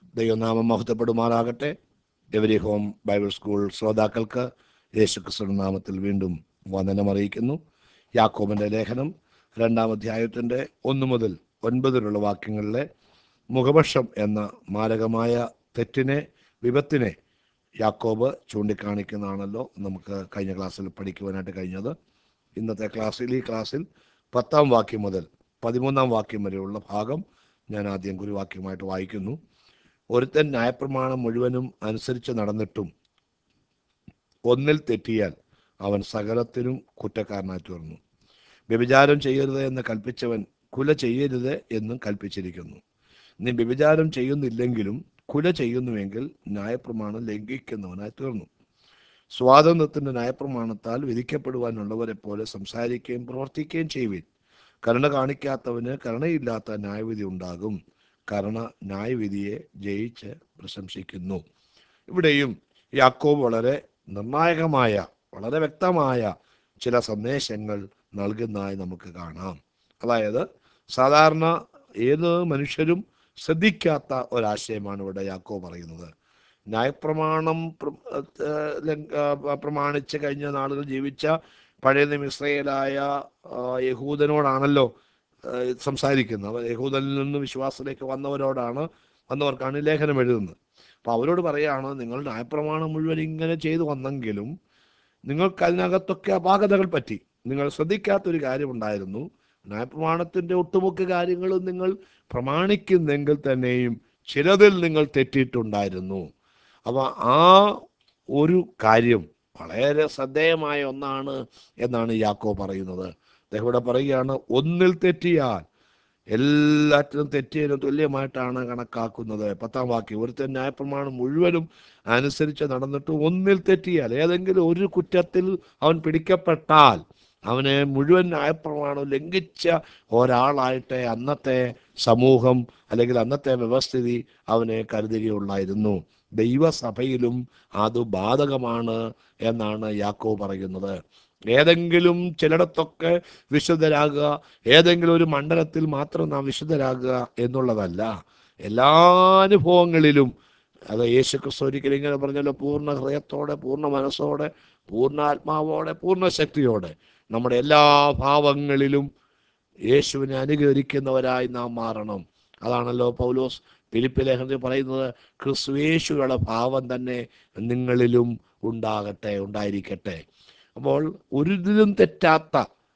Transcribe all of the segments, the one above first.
ദൈവനാമം മഹത്വപ്പെടുമാറാകട്ടെ every home Bible school ശ്രോതാക്കൾക്ക് യേശുക്രിസ്തുവിന്റെ നാമത്തിൽ വീണ്ടും വന്ദനം അറിയിക്കുന്നു യാക്കോബിന്റെ ലേഖനം രണ്ടാം അധ്യായത്തിന്റെ ഒന്ന് മുതൽ ഒൻപതിലുള്ള വാക്യങ്ങളിലെ മുഖപക്ഷം എന്ന മാരകമായ തെറ്റിനെ വിപത്തിനെ യാക്കോബ് ചൂണ്ടിക്കാണിക്കുന്നതാണല്ലോ നമുക്ക് കഴിഞ്ഞ ക്ലാസ്സിൽ പഠിക്കുവാനായിട്ട് കഴിഞ്ഞത് ഇന്നത്തെ ക്ലാസ്സിൽ ഈ ക്ലാസ്സിൽ പത്താം വാക്യം മുതൽ പതിമൂന്നാം വാക്യം വരെയുള്ള ഭാഗം ഞാൻ ആദ്യം ഗുരുവാക്യമായിട്ട് വായിക്കുന്നു ഒരുത്തൻ ന്യായപ്രമാണം മുഴുവനും അനുസരിച്ച് നടന്നിട്ടും ഒന്നിൽ തെറ്റിയാൽ അവൻ സകലത്തിനും കുറ്റക്കാരനായി തീർന്നു വ്യഭിചാരം ചെയ്യരുത് എന്ന് കൽപ്പിച്ചവൻ കുല ചെയ്യരുത് എന്നും കൽപ്പിച്ചിരിക്കുന്നു നീ വ്യഭിചാരം ചെയ്യുന്നില്ലെങ്കിലും കുല ചെയ്യുന്നുവെങ്കിൽ ന്യായപ്രമാണം ലംഘിക്കുന്നവനായി തീർന്നു സ്വാതന്ത്ര്യത്തിന്റെ ന്യായപ്രമാണത്താൽ വിധിക്കപ്പെടുവാനുള്ളവരെ പോലെ സംസാരിക്കുകയും പ്രവർത്തിക്കുകയും ചെയ്യുവിൻ കരുണ കാണിക്കാത്തവന് കരുണയില്ലാത്ത ന്യായവിധി ഉണ്ടാകും കരുണ ന്യായവിധിയെ ജയിച്ച് പ്രശംസിക്കുന്നു ഇവിടെയും യാക്കോബ് വളരെ നിർണായകമായ വളരെ വ്യക്തമായ ചില സന്ദേശങ്ങൾ നൽകുന്നതായി നമുക്ക് കാണാം അതായത് സാധാരണ ഏത് മനുഷ്യരും ശ്രദ്ധിക്കാത്ത ഒരാശയമാണ് ഇവിടെ യാക്കോ പറയുന്നത് ന്യായപ്രമാണം പ്ര- ഏഹ് ലംഘ- ആ, പ്രമാണിച്ച് കഴിഞ്ഞ നാളുകൾ ജീവിച്ച പഴയ നിയമ ഇസ്രയേലായ ആ, യഹൂദനോടാണല്ലോ ഏഹ് സംസാരിക്കുന്നത് അവർ യഹൂദനിൽ നിന്ന് വിശ്വാസത്തിലേക്ക് വന്നവരോടാണ് വന്നവർക്കാണ് ഈ ലേഖനം എഴുതുന്നത് അപ്പൊ അവരോട് പറയാണ് നിങ്ങൾ ന്യായപ്രമാണം മുഴുവൻ ഇങ്ങനെ ചെയ്തു വന്നെങ്കിലും നിങ്ങൾക്ക് അതിനകത്തൊക്കെ അപാകതകൾ പറ്റി നിങ്ങൾ ശ്രദ്ധിക്കാത്തൊരു കാര്യമുണ്ടായിരുന്നു ന്യായപ്രമാണത്തിന്റെ ഒട്ടുമുക്ക കാര്യങ്ങളും നിങ്ങൾ പ്രമാണിക്കുന്നെങ്കിൽ തന്നെയും ചിലതിൽ നിങ്ങൾ തെറ്റിയിട്ടുണ്ടായിരുന്നു അപ്പൊ ആ ഒരു കാര്യം വളരെ ശ്രദ്ധേയമായ ഒന്നാണ് എന്നാണ് യാക്കോ പറയുന്നത് അദ്ദേഹം ഇവിടെ പറയുകയാണ് ഒന്നിൽ തെറ്റിയാൽ എല്ലാറ്റിനും തെറ്റിയതിനും തുല്യമായിട്ടാണ് കണക്കാക്കുന്നത് പത്താം വാക്യം ഒരുത്തൻ ന്യായപ്രമാണം മുഴുവനും അനുസരിച്ച് നടന്നിട്ട് ഒന്നിൽ തെറ്റിയാൽ ഏതെങ്കിലും ഒരു കുറ്റത്തിൽ അവൻ പിടിക്കപ്പെട്ടാൽ അവനെ മുഴുവൻ ന്യായപ്രമാണം ലംഘിച്ച ഒരാളായിട്ട് അന്നത്തെ സമൂഹം അല്ലെങ്കിൽ അന്നത്തെ വ്യവസ്ഥിതി അവനെ കരുതുകയുള്ളായിരുന്നു ദൈവസഭയിലും അത് ബാധകമാണ് എന്നാണ് യാക്കോ പറയുന്നത് ഏതെങ്കിലും ചിലയിടത്തൊക്കെ വിശുദ്ധരാകുക ഏതെങ്കിലും ഒരു മണ്ഡലത്തിൽ മാത്രം നാം വിശുദ്ധരാകുക എന്നുള്ളതല്ല എല്ലാ അനുഭവങ്ങളിലും അത് യേശു ക്രിസ്തു ഒരിക്കലും ഇങ്ങനെ പറഞ്ഞല്ലോ പൂർണ്ണ ഹൃദയത്തോടെ പൂർണ്ണ മനസ്സോടെ പൂർണ്ണ ആത്മാവോടെ പൂർണ്ണ ശക്തിയോടെ നമ്മുടെ എല്ലാ ഭാവങ്ങളിലും യേശുവിനെ അനുകരിക്കുന്നവരായി നാം മാറണം അതാണല്ലോ പൗലോസ് ഫിലിപ്പ് ലേഖനത്തിൽ പറയുന്നത് ക്രിസ്തുയേശുയുടെ ഭാവം തന്നെ നിങ്ങളിലും ഉണ്ടാകട്ടെ ഉണ്ടായിരിക്കട്ടെ അപ്പോൾ ഒരിതിലും തെറ്റാത്ത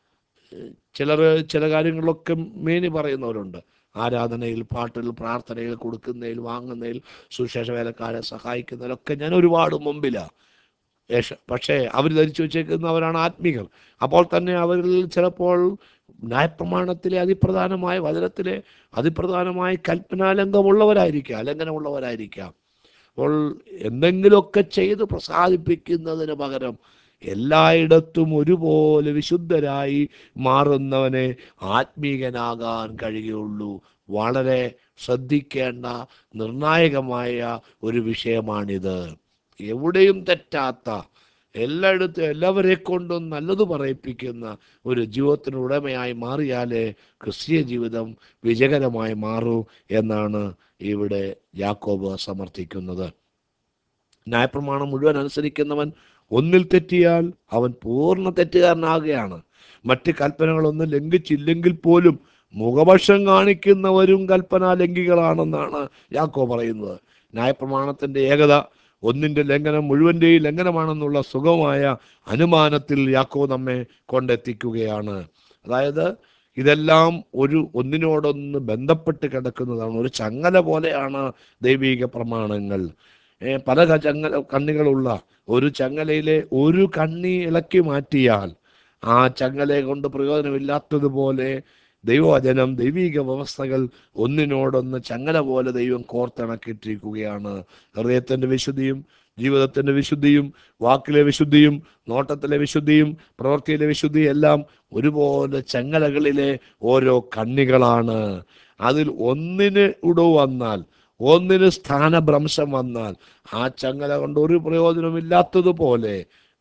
ചിലർ ചില കാര്യങ്ങളിലൊക്കെ മേനി പറയുന്നവരുണ്ട് ആരാധനയിൽ പാട്ടിൽ പ്രാർത്ഥനയിൽ കൊടുക്കുന്നതിൽ വാങ്ങുന്നതിൽ സുശേഷ വേലക്കാരെ സഹായിക്കുന്നതിലൊക്കെ ഞാൻ ഒരുപാട് മുമ്പിലാണ് യേശ- പക്ഷേ അവർ ധരിച്ചു വെച്ചേക്കുന്നവരാണ് ആത്മീകർ അപ്പോൾ തന്നെ അവരിൽ ചിലപ്പോൾ ന്യായപ്രമാണത്തിലെ അതിപ്രധാനമായ വചനത്തിലെ അതിപ്രധാനമായ കൽപ്പനാലംഘമുള്ളവരായിരിക്കാം അലംഘനമുള്ളവരായിരിക്കാം അപ്പോൾ എന്തെങ്കിലുമൊക്കെ ചെയ്ത് പ്രസാദിപ്പിക്കുന്നതിന് പകരം എല്ലായിടത്തും ഒരുപോലെ വിശുദ്ധരായി മാറുന്നവനെ ആത്മീകനാകാൻ കഴിയുള്ളൂ വളരെ ശ്രദ്ധിക്കേണ്ട നിർണായകമായ ഒരു വിഷയമാണിത് എവിടെയും തെറ്റാത്ത എല്ലായിടത്തും എല്ലാവരെ കൊണ്ടും നല്ലത് പറയിപ്പിക്കുന്ന ഒരു ജീവിതത്തിന് ഉടമയായി മാറിയാലേ ക്രിസ്തീയ ജീവിതം വിജയകരമായി മാറൂ എന്നാണ് ഇവിടെ യാക്കോബ് സമർത്ഥിക്കുന്നത് ന്യായപ്രമാണം മുഴുവൻ അനുസരിക്കുന്നവൻ ഒന്നിൽ തെറ്റിയാൽ അവൻ പൂർണ്ണ തെറ്റുകാരനാകുകയാണ് മറ്റ് കൽപ്പനകളൊന്നും ലംഘിച്ചില്ലെങ്കിൽ പോലും മുഖപക്ഷം കാണിക്കുന്നവരും കൽപ്പനാ ലംഘികളാണെന്നാണ് യാക്കോ പറയുന്നത് ന്യായപ്രമാണത്തിന്റെ ഏകത ഒന്നിന്റെ ലംഘനം മുഴുവന്റെയും ലംഘനമാണെന്നുള്ള സുഖമായ അനുമാനത്തിൽ യാക്കോ നമ്മെ കൊണ്ടെത്തിക്കുകയാണ് അതായത് ഇതെല്ലാം ഒരു ഒന്നിനോടൊന്ന് ബന്ധപ്പെട്ട് കിടക്കുന്നതാണ് ഒരു ചങ്ങല പോലെയാണ് ദൈവിക പ്രമാണങ്ങൾ ഏ, പല ക- ചങ്ങല കണ്ണികളുള്ള ഒരു ചങ്ങലയിലെ ഒരു കണ്ണി ഇളക്കി മാറ്റിയാൽ ആ ചങ്ങലയെ കൊണ്ട് പ്രയോജനമില്ലാത്തതുപോലെ ദൈവവചനം ദൈവിക വ്യവസ്ഥകൾ ഒന്നിനോടൊന്ന് ചങ്ങല പോലെ ദൈവം കോർത്തിണക്കിയിട്ടിരിക്കുകയാണ് ഹൃദയത്തിന്റെ വിശുദ്ധിയും ജീവിതത്തിന്റെ വിശുദ്ധിയും വാക്കിലെ വിശുദ്ധിയും നോട്ടത്തിലെ വിശുദ്ധിയും പ്രവൃത്തിയിലെ വിശുദ്ധിയും എല്ലാം ഒരുപോലെ ചങ്ങലകളിലെ ഓരോ കണ്ണികളാണ് അതിൽ ഒന്നിന് ഉടവ് വന്നാൽ ഒന്നിന് സ്ഥാനഭ്രംശം വന്നാൽ ആ ചങ്ങല കൊണ്ട് ഒരു പ്രയോജനമില്ലാത്തതുപോലെ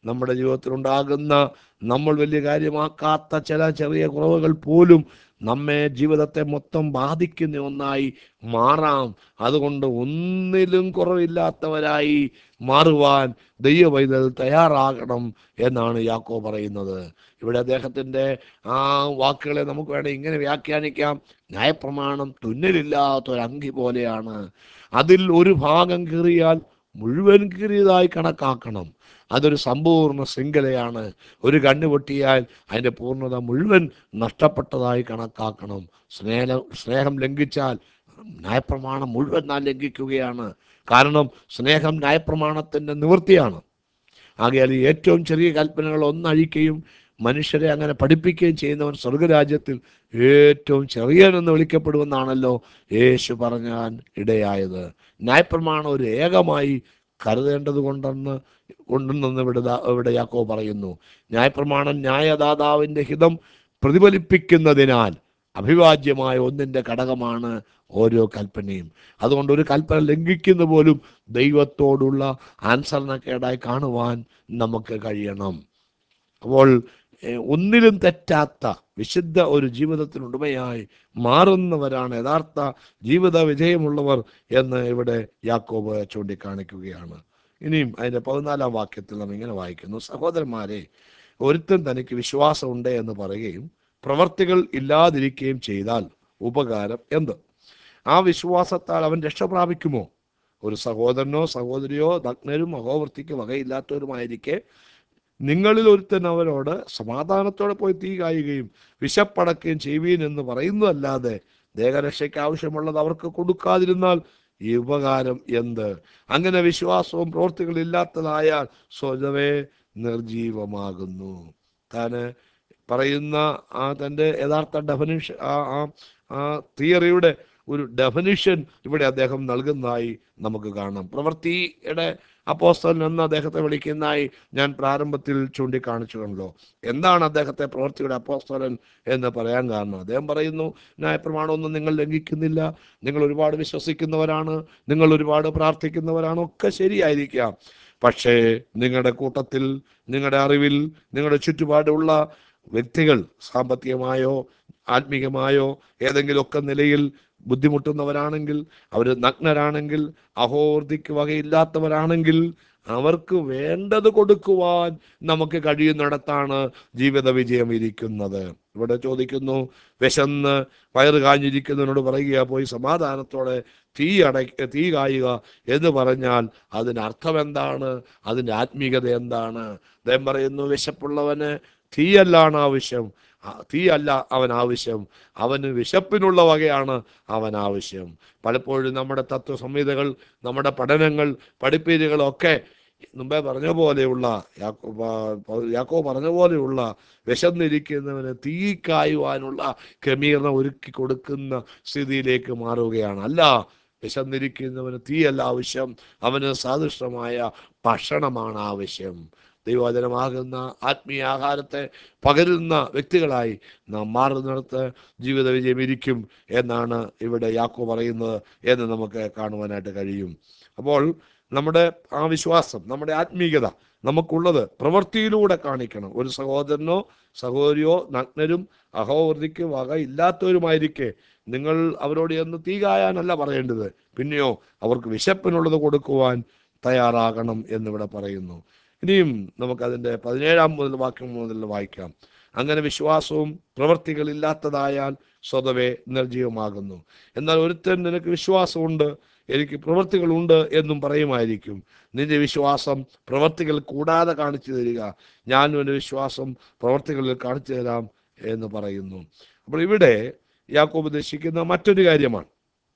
നമ്മുടെ ജീവിതത്തിൽ ഉണ്ടാകുന്ന നമ്മൾ വലിയ കാര്യമാക്കാത്ത ചില ചെറിയ കുറവുകൾ പോലും നമ്മെ ജീവിതത്തെ മൊത്തം ബാധിക്കുന്ന ഒന്നായി മാറാം അതുകൊണ്ട് ഒന്നിലും കുറവില്ലാത്തവരായി മാറുവാൻ ദൈവവൈതൽ തയ്യാറാകണം എന്നാണ് യാക്കോ പറയുന്നത് ഇവിടെ അദ്ദേഹത്തിൻ്റെ ആ വാക്കുകളെ നമുക്ക് വേണേൽ ഇങ്ങനെ വ്യാഖ്യാനിക്കാം ന്യായപ്രമാണം തുന്നലില്ലാത്ത ഒരു അങ്കി പോലെയാണ് അതിൽ ഒരു ഭാഗം കീറിയാൽ മുഴുവൻ കീറിയതായി കണക്കാക്കണം അതൊരു സമ്പൂർണ്ണ ശൃംഖലയാണ് ഒരു കണ്ണു പൊട്ടിയാൽ അതിൻ്റെ പൂർണ്ണത മുഴുവൻ നഷ്ടപ്പെട്ടതായി കണക്കാക്കണം സ്നേഹം സ്നേഹം ലംഘിച്ചാൽ ന്യായപ്രമാണം മുഴുവൻ നാം ലംഘിക്കുകയാണ് കാരണം സ്നേഹം ന്യായപ്രമാണത്തിൻ്റെ നിവൃത്തിയാണ് ആകയാൽ ഈ ഏറ്റവും ചെറിയ കൽപ്പനകൾ ഒന്നഴിക്കുകയും മനുഷ്യരെ അങ്ങനെ പഠിപ്പിക്കുകയും ചെയ്യുന്നവൻ സ്വർഗരാജ്യത്തിൽ ഏറ്റവും ചെറിയനെന്ന് വിളിക്കപ്പെടുമെന്നാണല്ലോ യേശു പറഞ്ഞാൻ ഇടയായത് ന്യായപ്രമാണം ഒരു ഏകമായി കരുതേണ്ടത് കൊണ്ടെന്ന് കൊണ്ടെന്ന് ഇവിടെ ദാ- ഇവിടെ യാക്കോ പറയുന്നു ന്യായപ്രമാണം ന്യായദാതാവിൻ്റെ ഹിതം പ്രതിഫലിപ്പിക്കുന്നതിനാൽ അഭിവാജ്യമായ ഒന്നിൻ്റെ ഘടകമാണ് ഓരോ കൽപ്പനയും അതുകൊണ്ട് ഒരു കൽപ്പന ലംഘിക്കുന്ന പോലും ദൈവത്തോടുള്ള ആൻസരണക്കേടായി കാണുവാൻ നമുക്ക് കഴിയണം അപ്പോൾ ഏഹ്, ഒന്നിലും തെറ്റാത്ത വിശുദ്ധ ഒരു ജീവിതത്തിനുടമയായി മാറുന്നവരാണ് യഥാർത്ഥ ജീവിത വിജയമുള്ളവർ എന്ന് ഇവിടെ യാക്കോബ് ചൂണ്ടിക്കാണിക്കുകയാണ് ഇനിയും അതിന്റെ പതിനാലാം വാക്യത്തിൽ നാം ഇങ്ങനെ വായിക്കുന്നു സഹോദരന്മാരെ ഒരുത്തൻ തനിക്ക് വിശ്വാസമുണ്ട് എന്ന് പറയുകയും പ്രവർത്തികൾ ഇല്ലാതിരിക്കുകയും ചെയ്താൽ ഉപകാരം എന്ത് ആ വിശ്വാസത്താൽ അവൻ രക്ഷ പ്രാപിക്കുമോ ഒരു സഹോദരനോ സഹോദരിയോ നഗ്നരും അഹോവർത്തിക്ക് വകയില്ലാത്തവരുമായിരിക്കെ നിങ്ങളിൽ ഒരുത്തൻ അവരോട് സമാധാനത്തോടെ പോയി തീ കായുകയും വിശപ്പടക്കുകയും ചെയ്യുവീൻ എന്ന് പറയുന്നതല്ലാതെ ദേഹരക്ഷയ്ക്ക് ആവശ്യമുള്ളത് അവർക്ക് കൊടുക്കാതിരുന്നാൽ ഈ ഉപകാരം എന്ത് അങ്ങനെ വിശ്വാസവും പ്രവൃത്തികളും ഇല്ലാത്തതായാൽ സ്വതവേ നിർജീവമാകുന്നു താന് പറയുന്ന ആ തൻ്റെ യഥാർത്ഥ ഡെഫിനിഷൻ ആ ആ ആ തിയറിയുടെ ഒരു ഡെഫിനിഷൻ ഇവിടെ അദ്ദേഹം നൽകുന്നതായി നമുക്ക് കാണാം പ്രവൃത്തിയുടെ അപ്പോസ്തലൻ എന്ന് അദ്ദേഹത്തെ വിളിക്കുന്നതായി ഞാൻ പ്രാരംഭത്തിൽ ചൂണ്ടിക്കാണിച്ചുവല്ലോ എന്താണ് അദ്ദേഹത്തെ പ്രവൃത്തിയുടെ അപ്പോസ്തലൻ എന്ന് പറയാൻ കാരണം അദ്ദേഹം പറയുന്നു ന്യായപ്രമാണമൊന്നും നിങ്ങൾ ലംഘിക്കുന്നില്ല നിങ്ങൾ ഒരുപാട് വിശ്വസിക്കുന്നവരാണ് നിങ്ങൾ ഒരുപാട് പ്രാർത്ഥിക്കുന്നവരാണ് ഒക്കെ ശരിയായിരിക്കാം പക്ഷേ നിങ്ങളുടെ കൂട്ടത്തിൽ നിങ്ങളുടെ അറിവിൽ നിങ്ങളുടെ ചുറ്റുപാടുള്ള വ്യക്തികൾ സാമ്പത്തികമായോ ആത്മീകമായോ ഏതെങ്കിലുമൊക്കെ നിലയിൽ ബുദ്ധിമുട്ടുന്നവരാണെങ്കിൽ അവർ നഗ്നരാണെങ്കിൽ അഹോർദിക്ക് വകയില്ലാത്തവരാണെങ്കിൽ അവർക്ക് വേണ്ടത് കൊടുക്കുവാൻ നമുക്ക് കഴിയുന്നിടത്താണ് ജീവിത വിജയം ഇരിക്കുന്നത് ഇവിടെ ചോദിക്കുന്നു വിശന്ന് വയറ് കാഞ്ഞിരിക്കുന്നതിനോട് പറയുക പോയി സമാധാനത്തോടെ തീ അടയ്ക്ക തീ കായുക എന്ന് പറഞ്ഞാൽ അതിന് അർത്ഥം എന്താണ് അതിൻ്റെ ആത്മീകത എന്താണ് അദ്ദേഹം പറയുന്നു വിശപ്പുള്ളവന് തീയല്ലാണ് ആവശ്യം ആ, തീയല്ല അവൻ ആവശ്യം അവന് വിശപ്പിനുള്ള വകയാണ് അവൻ ആവശ്യം പലപ്പോഴും നമ്മുടെ തത്വസംഹിതകൾ നമ്മുടെ പഠനങ്ങൾ പഠിപ്പീരുകളൊക്കെ മുമ്പേ പറഞ്ഞ പോലെയുള്ള യാക്കോ പ- യാക്കോ പറഞ്ഞ പോലെയുള്ള വിശന്നിരിക്കുന്നവന് തീ കായുവാനുള്ള ക്രമീകരണം ഒരുക്കി കൊടുക്കുന്ന സ്ഥിതിയിലേക്ക് മാറുകയാണ് അല്ല വിശന്നിരിക്കുന്നവന് തീയല്ല ആവശ്യം അവന് സാദൃശ്യമായ ഭക്ഷണമാണ് ആവശ്യം ദൈവവചനമാകുന്ന ആത്മീയ ആഹാരത്തെ പകരുന്ന വ്യക്തികളായി നാം മാറുന്നിടത്ത് ജീവിത വിജയം ഇരിക്കും എന്നാണ് ഇവിടെ യാക്കോ പറയുന്നത് എന്ന് നമുക്ക് കാണുവാനായിട്ട് കഴിയും അപ്പോൾ നമ്മുടെ ആ വിശ്വാസം നമ്മുടെ ആത്മീയത നമുക്കുള്ളത് പ്രവൃത്തിയിലൂടെ കാണിക്കണം ഒരു സഹോദരനോ സഹോദരിയോ നഗ്നരും അഹോവൃതിക്ക് വക ഇല്ലാത്തവരുമായിരിക്കെ നിങ്ങൾ അവരോട് എന്ന് തീ കായാനല്ല പറയേണ്ടത് പിന്നെയോ അവർക്ക് വിശപ്പിനുള്ളത് കൊടുക്കുവാൻ തയ്യാറാകണം എന്നിവിടെ പറയുന്നു ഇനിയും നമുക്കതിൻ്റെ പതിനേഴാം മുതൽ വാക്യം മുതൽ വായിക്കാം അങ്ങനെ വിശ്വാസവും പ്രവൃത്തികളില്ലാത്തതായാൽ സ്വതവേ നിർജീവമാകുന്നു എന്നാൽ ഒരുത്തൻ നിനക്ക് വിശ്വാസമുണ്ട് എനിക്ക് പ്രവൃത്തികളുണ്ട് എന്നും പറയുമായിരിക്കും നിന്റെ വിശ്വാസം പ്രവൃത്തികൾ കൂടാതെ കാണിച്ചു തരിക ഞാനും എൻ്റെ വിശ്വാസം പ്രവൃത്തികളിൽ കാണിച്ചു തരാം എന്ന് പറയുന്നു അപ്പോൾ ഇവിടെ യാക്കോബ് ഉദ്ദേശിക്കുന്ന മറ്റൊരു കാര്യമാണ്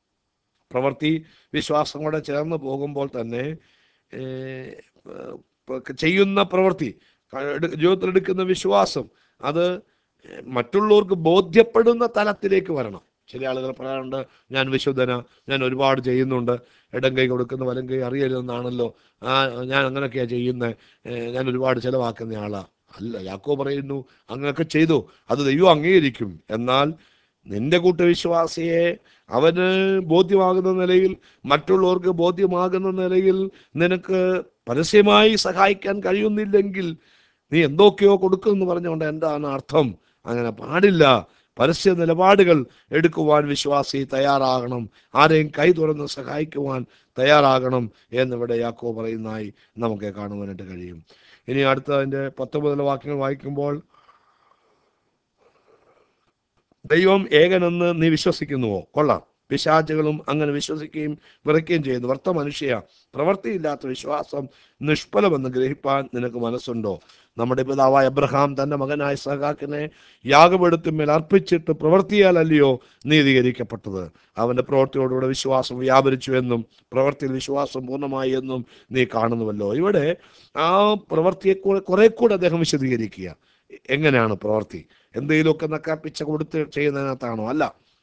പ്രവൃത്തി വിശ്വാസം കൂടെ ചേർന്ന് പോകുമ്പോൾ തന്നെ ഏഹ്, ഏഹ്, ചെയ്യുന്ന പ്രവൃത്തി എടു- ജീവിതത്തിൽ എടുക്കുന്ന വിശ്വാസം അത് മറ്റുള്ളവർക്ക് ബോധ്യപ്പെടുന്ന തലത്തിലേക്ക് വരണം ചില ആളുകൾ പറയാറുണ്ട് ഞാൻ വിശുദ്ധന ഞാൻ ഒരുപാട് ചെയ്യുന്നുണ്ട് ഇടം കൈ കൊടുക്കുന്ന വലം കൈ അറിയരുതെന്നാണല്ലോ ആ ഞാൻ അങ്ങനെയൊക്കെയാണ് ചെയ്യുന്നത് ഞാൻ ഒരുപാട് ചിലവാക്കുന്ന ആളാ അല്ല യാക്കോ പറയുന്നു അങ്ങനെയൊക്കെ ചെയ്തു അത് ദൈവം അംഗീകരിക്കും എന്നാൽ നിന്റെ കൂട്ടുവിശ്വാസിയെ അവന് ബോധ്യമാകുന്ന നിലയിൽ മറ്റുള്ളവർക്ക് ബോധ്യമാകുന്ന നിലയിൽ നിനക്ക് പരസ്യമായി സഹായിക്കാൻ കഴിയുന്നില്ലെങ്കിൽ നീ എന്തൊക്കെയോ കൊടുക്കുമെന്ന് പറഞ്ഞുകൊണ്ട് എന്താണ് അർത്ഥം അങ്ങനെ പാടില്ല പരസ്യ നിലപാടുകൾ എടുക്കുവാൻ വിശ്വാസി തയ്യാറാകണം ആരെയും കൈ തുറന്ന് സഹായിക്കുവാൻ തയ്യാറാകണം എന്നിവിടെ യാക്കോ പറയുന്നതായി നമുക്ക് കാണുവാനായിട്ട് കഴിയും ഇനി അടുത്ത അതിൻ്റെ പത്തൊമ്പതിലെ വാക്യങ്ങൾ വായിക്കുമ്പോൾ ദൈവം ഏകനെന്ന് നീ വിശ്വസിക്കുന്നുവോ കൊള്ളാം പിശാചുകളും അങ്ങനെ വിശ്വസിക്കുകയും വിറയ്ക്കുകയും ചെയ്യുന്നു വർത്ത മനുഷ്യ പ്രവൃത്തിയില്ലാത്ത വിശ്വാസം നിഷ്ഫലമെന്ന് ഗ്രഹിപ്പാൻ നിനക്ക് മനസ്സുണ്ടോ നമ്മുടെ പിതാവായ അബ്രഹാം തന്റെ മകനായ സഹാക്കിനെ യാഗമെടുത്തുമേൽ അർപ്പിച്ചിട്ട് പ്രവൃത്തിയാലല്ലയോ നീതീകരിക്കപ്പെട്ടത് അവന്റെ പ്രവൃത്തിയോടുകൂടെ വിശ്വാസം വ്യാപരിച്ചു എന്നും പ്രവൃത്തിയിൽ വിശ്വാസം പൂർണ്ണമായി എന്നും നീ കാണുന്നുവല്ലോ ഇവിടെ ആ പ്രവൃത്തിയെ കൂടെ കുറെ കൂടെ അദ്ദേഹം വിശദീകരിക്കുക എങ്ങനെയാണ് പ്രവൃത്തി എന്തെങ്കിലുമൊക്കെ നക്കാപ്പിച്ച കൊടുത്ത് ചെയ്യുന്നതിനകത്താണോ അല്ല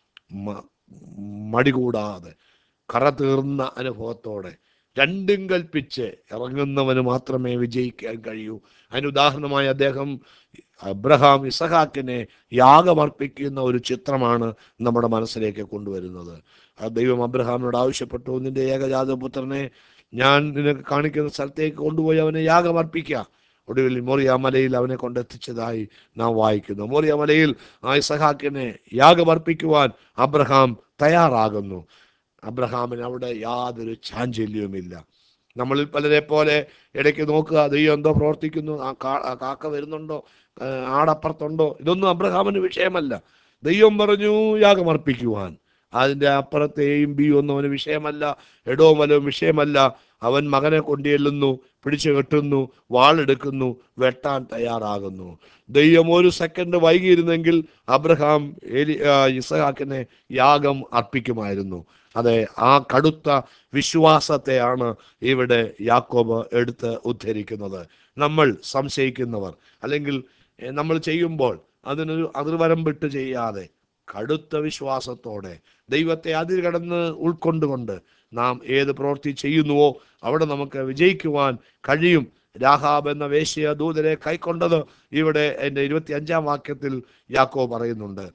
മ- മടി കൂടാതെ കറ തീർന്ന അനുഭവത്തോടെ രണ്ടും കൽപ്പിച്ച് ഇറങ്ങുന്നവന് മാത്രമേ വിജയിക്കാൻ കഴിയൂ അതിന് ഉദാഹരണമായി അദ്ദേഹം അബ്രഹാം ഇസഹാക്കിനെ യാഗമർപ്പിക്കുന്ന ഒരു ചിത്രമാണ് നമ്മുടെ മനസ്സിലേക്ക് കൊണ്ടുവരുന്നത് ആ ദൈവം അബ്രഹാമിനോട് ആവശ്യപ്പെട്ടു നിന്റെ ഏകജാത പുത്രനെ ഞാൻ നിനക്ക് കാണിക്കുന്ന സ്ഥലത്തേക്ക് കൊണ്ടുപോയി അവനെ യാഗമർപ്പിക്കുക ഒടുവിൽ മോറിയ മലയിൽ അവനെ കൊണ്ടെത്തിച്ചതായി നാം വായിക്കുന്നു മോറിയ മലയിൽ ആ ഇസഹാക്കിനെ യാഗമർപ്പിക്കുവാൻ അബ്രഹാം തയ്യാറാകുന്നു അബ്രഹാമിന് അവിടെ യാതൊരു ചാഞ്ചല്യവുമില്ല നമ്മളിൽ പലരെ പോലെ ഇടയ്ക്ക് നോക്കുക ദൈവം എന്തോ പ്രവർത്തിക്കുന്നു ആ കാ- ആ കാക്ക വരുന്നുണ്ടോ ആ, ആടപ്പുറത്തുണ്ടോ ഇതൊന്നും അബ്രഹാമിന് വിഷയമല്ല ദൈവം പറഞ്ഞു യാഗമർപ്പിക്കുവാൻ അതിൻ്റെ അപ്പുറത്തെയും ബി ഒന്നും അവന് വിഷയമല്ല എടോ മലവും വിഷയമല്ല അവൻ മകനെ കൊണ്ടുചെല്ലുന്നു പിടിച്ചു കെട്ടുന്നു വാളെടുക്കുന്നു വെട്ടാൻ തയ്യാറാകുന്നു ദൈവം ഒരു സെക്കൻഡ് വൈകിയിരുന്നെങ്കിൽ അബ്രഹാം ഏലി ആ, ഇസഹാക്കിനെ യാഗം അർപ്പിക്കുമായിരുന്നു അതെ ആ കടുത്ത വിശ്വാസത്തെയാണ് ഇവിടെ യാക്കോബ് എടുത്ത് ഉദ്ധരിക്കുന്നത് നമ്മൾ സംശയിക്കുന്നവർ അല്ലെങ്കിൽ എ, നമ്മൾ ചെയ്യുമ്പോൾ അതിനൊരു അതിർവരമ്പിട്ട് ചെയ്യാതെ കടുത്ത വിശ്വാസത്തോടെ ദൈവത്തെ അതിൽ കടന്ന് ഉൾക്കൊണ്ടുകൊണ്ട് നാം ഏത് പ്രവൃത്തി ചെയ്യുന്നുവോ അവിടെ നമുക്ക് വിജയിക്കുവാൻ കഴിയും രാഹാബ് എന്ന വേശ്യ ദൂതരെ കൈക്കൊണ്ടത് ഇവിടെ എൻ്റെ ഇരുപത്തി അഞ്ചാം വാക്യത്തിൽ യാക്കോ പറയുന്നുണ്ട്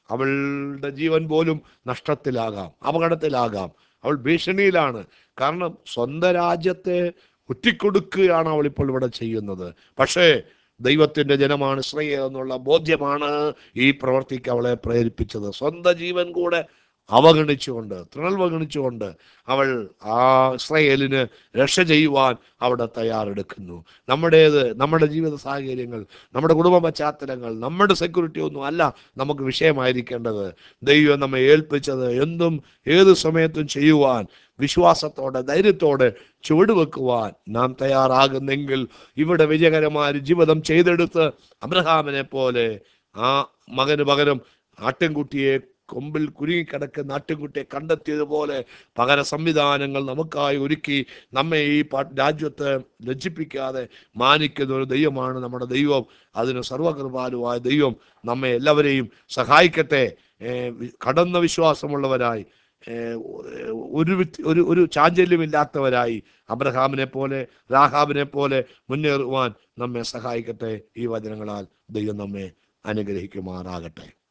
അവളുടെ ജീവൻ പോലും നഷ്ടത്തിലാകാം അപകടത്തിലാകാം അവൾ ഭീഷണിയിലാണ് കാരണം സ്വന്തം രാജ്യത്തെ ഒറ്റിക്കൊടുക്കുകയാണ് അവൾ ഇപ്പോൾ ഇവിടെ ചെയ്യുന്നത് പക്ഷേ ദൈവത്തിന്റെ ജനമാണ് ഇസ്രയേൽ എന്നുള്ള ബോധ്യമാണ് ഈ പ്രവർത്തിക്ക് അവളെ പ്രേരിപ്പിച്ചത് സ്വന്തം ജീവൻ കൂടെ അവഗണിച്ചുകൊണ്ട് തൃണൽവഗണിച്ചുകൊണ്ട് അവൾ ആ ഇസ്രയേലിന് രക്ഷ ചെയ്യുവാൻ അവിടെ തയ്യാറെടുക്കുന്നു നമ്മുടേത് നമ്മുടെ ജീവിത സാഹചര്യങ്ങൾ നമ്മുടെ കുടുംബ പശ്ചാത്തലങ്ങൾ നമ്മുടെ സെക്യൂരിറ്റി ഒന്നും അല്ല നമുക്ക് വിഷയമായിരിക്കേണ്ടത് ദൈവം നമ്മെ ഏൽപ്പിച്ചത് എന്തും ഏത് സമയത്തും ചെയ്യുവാൻ വിശ്വാസത്തോടെ ധൈര്യത്തോടെ ചുവടുവെക്കുവാൻ നാം തയ്യാറാകുന്നെങ്കിൽ ഇവിടെ വിജയകരമായ ഒരു ജീവിതം ചെയ്തെടുത്ത് അബ്രഹാമിനെ പോലെ ആ മകന് പകരം ആട്ടിൻകുട്ടിയെ കൊമ്പിൽ കുരുങ്ങിക്കിടക്കുന്ന ആട്ടിൻകുട്ടിയെ കണ്ടെത്തിയതുപോലെ പകര സംവിധാനങ്ങൾ നമുക്കായി ഒരുക്കി നമ്മെ ഈ പാ- രാജ്യത്ത് ലജ്ജിപ്പിക്കാതെ മാനിക്കുന്ന ഒരു ദൈവമാണ് നമ്മുടെ ദൈവം അതിന് സർവകൃപാലുവായ ദൈവം നമ്മെ എല്ലാവരെയും സഹായിക്കട്ടെ ഏർ വി- കടന്ന വിശ്വാസമുള്ളവരായി ഏർ ഒരു വ്യക്തി- ഒരു ഒരു ചാഞ്ചല്യമില്ലാത്തവരായി അബ്രഹാമിനെ പോലെ രാഹാബിനെ പോലെ മുന്നേറുവാൻ നമ്മെ സഹായിക്കട്ടെ ഈ വചനങ്ങളാൽ ദൈവം നമ്മെ അനുഗ്രഹിക്കുമാറാകട്ടെ